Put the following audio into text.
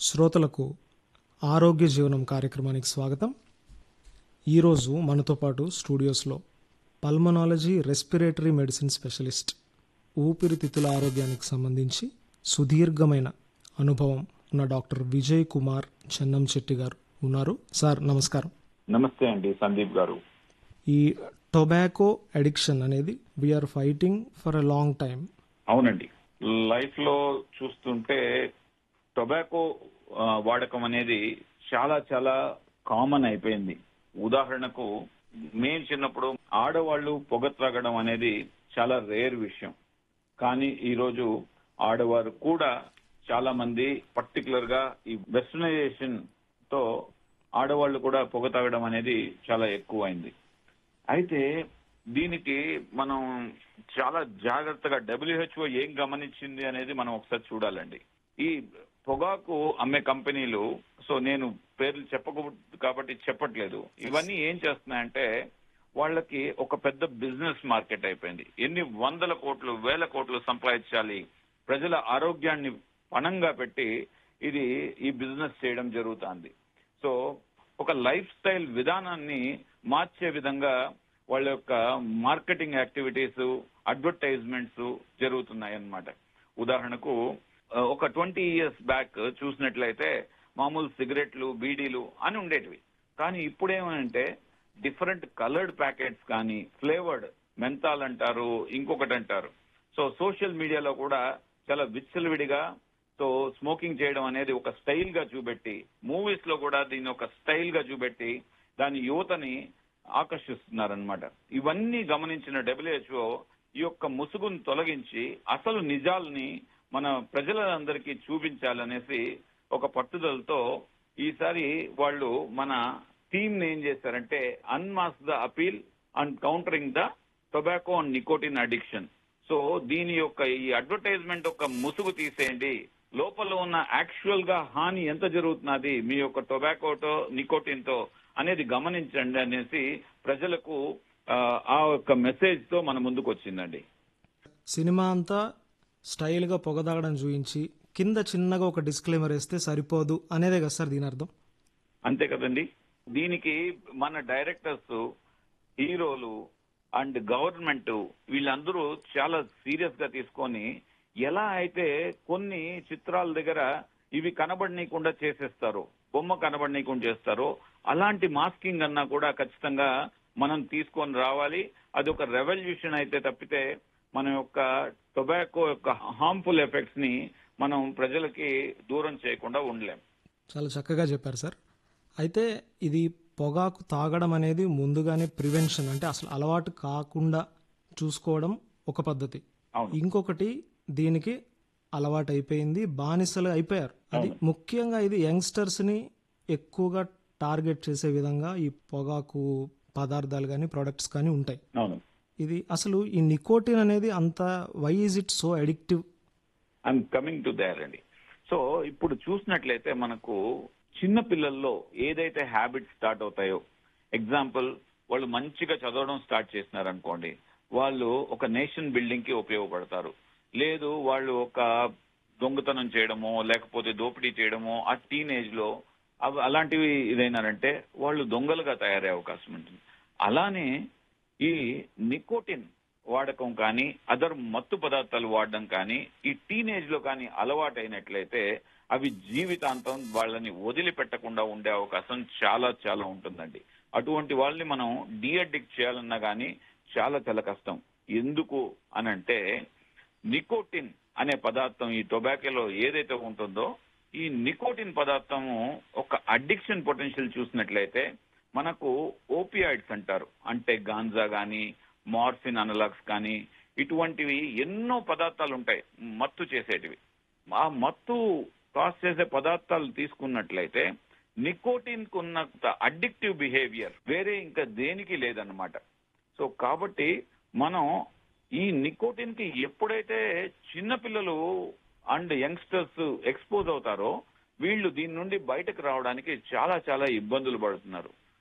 శ్రోతలకు ఆరోగ్య జీవనం కార్యక్రమానికి స్వాగతం ఈరోజు మనతో పాటు స్టూడియోస్లో పల్మనాలజీ రెస్పిరేటరీ మెడిసిన్ స్పెషలిస్ట్ ఊపిరితిత్తుల ఆరోగ్యానికి సంబంధించి సుదీర్ఘమైన అనుభవం ఉన్న డాక్టర్ విజయ్ కుమార్ చెన్నంశెట్టి గారు ఉన్నారు సార్ నమస్కారం నమస్తే అండి సందీప్ గారు ఈ టొబాకో అడిక్షన్ అనేది we are fighting for a long time అవునండి లైఫ్ లో చూస్తుంటే టొబాకో ఆ, వాడకం అనేది చాలా చాలా కామన్ అయిపోయింది ఉదాహరణకు మేము చిన్నప్పుడు ఆడవాళ్ళు పొగ త్రాగడం అనేది చాలా రేర్ విషయం కానీ ఈ రోజు ఆడవారు కూడా చాలా మంది పర్టికులర్ గా ఈ వెస్టర్నైజేషన్ తో ఆడవాళ్ళు కూడా పొగ తాగడం అనేది చాలా ఎక్కువైంది అయితే దీనికి మనం చాలా జాగ్రత్తగా డబ్ల్యూహెచ్ఓ ఏం గమనించింది అనేది మనం ఒకసారి చూడాలండి ఈ పొగాకు అమ్మే కంపెనీలు సో నేను పేర్లు చెప్పకూడదు కాబట్టి చెప్పట్లేదు ఇవన్నీ ఏం చేస్తున్నాయంటే వాళ్ళకి ఒక పెద్ద బిజినెస్ మార్కెట్ అయిపోయింది ఎన్ని వందల కోట్లు వేల కోట్లు సంపాదించాలి ప్రజల ఆరోగ్యాన్ని పణంగా పెట్టి ఇది ఈ బిజినెస్ చేయడం జరుగుతుంది సో ఒక లైఫ్ స్టైల్ విధానాన్ని మార్చే విధంగా వాళ్ళ యొక్క మార్కెటింగ్ యాక్టివిటీస్ అడ్వర్టైజ్మెంట్స్ జరుగుతున్నాయి అన్నమాట ఉదాహరణకు ఆ, ఒక ట్వంటీ ఇయర్స్ బ్యాక్ చూసినట్లయితే మామూలు సిగరెట్లు బీడీలు అని ఉండేటివి కానీ ఇప్పుడు ఏమంటే డిఫరెంట్ కలర్డ్ ప్యాకెట్స్ కానీ ఫ్లేవర్డ్ మెంతాల్ అంటారు ఇంకొకటి అంటారు సో సోషల్ మీడియాలో కూడా చాలా విచ్చలవిడిగా సో స్మోకింగ్ చేయడం అనేది ఒక స్టైల్ గా చూపెట్టి మూవీస్ లో కూడా దీన్ని ఒక స్టైల్ గా చూపెట్టి దాని యువతని ఆకర్షిస్తున్నారనమాట ఇవన్నీ గమనించిన డబ్ల్యూహెచ్ఓ ఈ యొక్క ముసుగును తొలగించి అసలు నిజాల్ని మన ప్రజలందరికీ చూపించాలనేసి ఒక పట్టుదలతో ఈసారి వాళ్ళు మన థీమ్ ని ఏం చేశారంటే unmask the appeal and countering the tobacco and nicotine addiction so దీని యొక్క ఈ అడ్వర్టైజ్మెంట్ యొక్క ముసుగు తీసేయండి లోపల ఉన్న యాక్చువల్ గా హాని ఎంత జరుగుతున్నది మీ యొక్క టొబాకోతో నికోటిన్ తో అనేది గమనించండి అనేసి ప్రజలకు ఆ, ఆ యొక్క మెసేజ్ తో మన ముందుకు వచ్చిందండి సినిమా అంతా స్టైల్గా పొగదాగడం చూపించి కింద చిన్నగా ఒక డిస్క్లైమర్ వేస్తే సరిపోదు అనేదే కదా సార్ దీని అర్థం అంతే కదండి దీనికి మన డైరెక్టర్స్ హీరోలు అండ్ గవర్నమెంట్ వీళ్ళందరూ చాలా సీరియస్ గా తీసుకొని ఎలా అయితే కొన్ని చిత్రాల దగ్గర ఇవి కనబడనీయకుండా చేసేస్తారు బొమ్మ కనబడనీయకుండా చేస్తారో అలాంటి మాస్కింగ్ అన్నా కూడా ఖచ్చితంగా మనం తీసుకొని రావాలి అది ఒక రెవల్యూషన్ అయితే తప్పితే మన యొక్క టొబాకో యొక్క హార్మ్ఫుల్ ఎఫెక్ట్స్ ని మనం ప్రజలకి దూరం చేయకుండా ఉండలేం చాలా చక్కగా చెప్పారు సార్ అయితే ఇది పొగాకు తాగడం అనేది ముందుగానే ప్రివెన్షన్ అంటే అసలు అలవాటు కాకుండా చూసుకోవడం ఒక పద్ధతి అవును ఇంకొకటి దీనికి అలవాటు అయిపోయింది బానిసలు అయిపోయారు అది ముఖ్యంగా ఇది యంగ్స్టర్స్ ని ఎక్కువగా టార్గెట్ చేసే విధంగా ఈ పొగాకు పదార్థాలు కానీ ప్రొడక్ట్స్ కానీ ఉంటాయి అవును ఇది అసలు ఈ నికోటిన్ అనేది అంత why is it so addictive I'm coming to there అండి సో ఇప్పుడు చూసినట్లయితే మనకు చిన్న పిల్లల్లో ఏదైతే హ్యాబిట్స్ స్టార్ట్ అవుతాయో ఎగ్జాంపుల్ వాళ్ళు మంచిగా చదవడం స్టార్ట్ చేసినారు అనుకోండి వాళ్ళు ఒక నేషన్ బిల్డింగ్ కి ఉపయోగపడతారు లేదు వాళ్ళు ఒక దొంగతనం చేయడమో లేకపోతే దోపిడీ చేయడమో ఆ టీనేజ్ లో అవి అలాంటివి ఇదైనారంటే వాళ్ళు దొంగలుగా తయారయ్యే అవకాశం ఉంటుంది అలానే ఈ నికోటిన్ వాడకం కానీ అదర్ మత్తు పదార్థాలు వాడడం కానీ ఈ టీనేజ్ లో కానీ అలవాటైనట్లయితే అవి జీవితాంతం వాళ్ళని వదిలిపెట్టకుండా ఉండే అవకాశం చాలా చాలా ఉంటుందండి అటువంటి వాళ్ళని మనం డీఅడిక్ట్ చేయాలన్నా కానీ చాలా చాలా కష్టం ఎందుకు అనంటే నికోటిన్ అనే పదార్థం ఈ టొబాకోలో ఏదైతే ఉంటుందో ఈ నికోటిన్ పదార్థము ఒక అడిక్షన్ పొటెన్షియల్ చూసినట్లయితే మనకు ఓపియాయిడ్స్ అంటారు అంటే గాంజా గాని మార్ఫిన్ అనలాగ్స్ కానీ ఇటువంటివి ఎన్నో పదార్థాలు ఉంటాయి మత్తు చేసేటివి ఆ మత్తు కాస్ చేసే పదార్థాలు తీసుకున్నట్లయితే నికోటిన్ కున్నంత అడిక్టివ్ బిహేవియర్ వేరే ఇంకా దేనికి లేదన్నమాట సో కాబట్టి మనం ఈ నికోటిన్ కి ఎప్పుడైతే చిన్నపిల్లలు అండ్ యంగ్స్టర్స్ ఎక్స్పోజ్ అవుతారో వీళ్ళు దీని నుండి బయటకు రావడానికి చాలా చాలా ఇబ్బందులు పడుతున్నారు